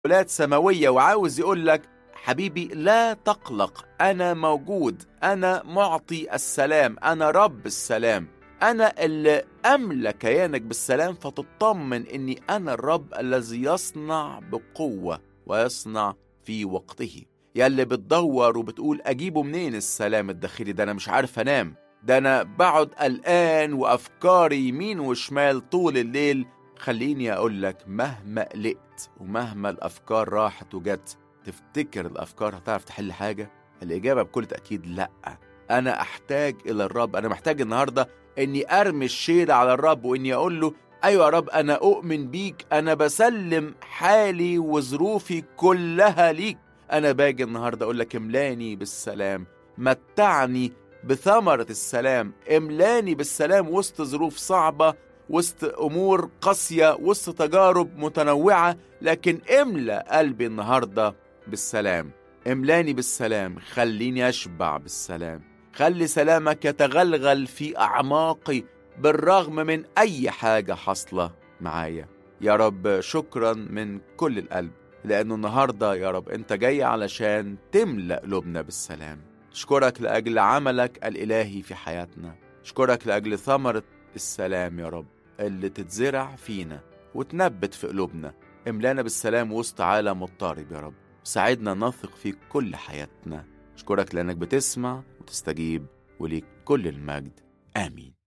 تدخلات سماوية وعاوز يقول لك حبيبي لا تقلق أنا موجود أنا معطي السلام أنا رب السلام أنا اللي أملى كيانك بالسلام فتطمن إني أنا الرب الذي يصنع بقوة ويصنع في وقته يا اللي بتدور وبتقول أجيبه منين السلام الداخلي ده أنا مش عارف أنام ده أنا بقعد قلقان وأفكاري يمين وشمال طول الليل خليني أقول لك مهما قلقت ومهما الأفكار راحت وجت تفتكر الأفكار هتعرف تحل حاجة؟ الإجابة بكل تأكيد لأ أنا أحتاج إلى الرب أنا محتاج النهاردة إني أرمي الشيل على الرب وإني أقول له أيوة يا رب أنا أؤمن بيك أنا بسلم حالي وظروفي كلها ليك أنا باجي النهاردة أقول لك املاني بالسلام متعني بثمرة السلام املاني بالسلام وسط ظروف صعبة وسط أمور قاسية وسط تجارب متنوعة لكن املى قلبي النهاردة بالسلام املاني بالسلام خليني أشبع بالسلام خلي سلامك يتغلغل في أعماقي بالرغم من أي حاجة حاصلة معايا يا رب شكرا من كل القلب لأنه النهاردة يا رب أنت جاي علشان تملأ قلوبنا بالسلام أشكرك لأجل عملك الإلهي في حياتنا أشكرك لأجل ثمرة السلام يا رب اللي تتزرع فينا وتنبت في قلوبنا املانا بالسلام وسط عالم مضطرب يا رب ساعدنا نثق في كل حياتنا أشكرك لأنك بتسمع وتستجيب وليك كل المجد آمين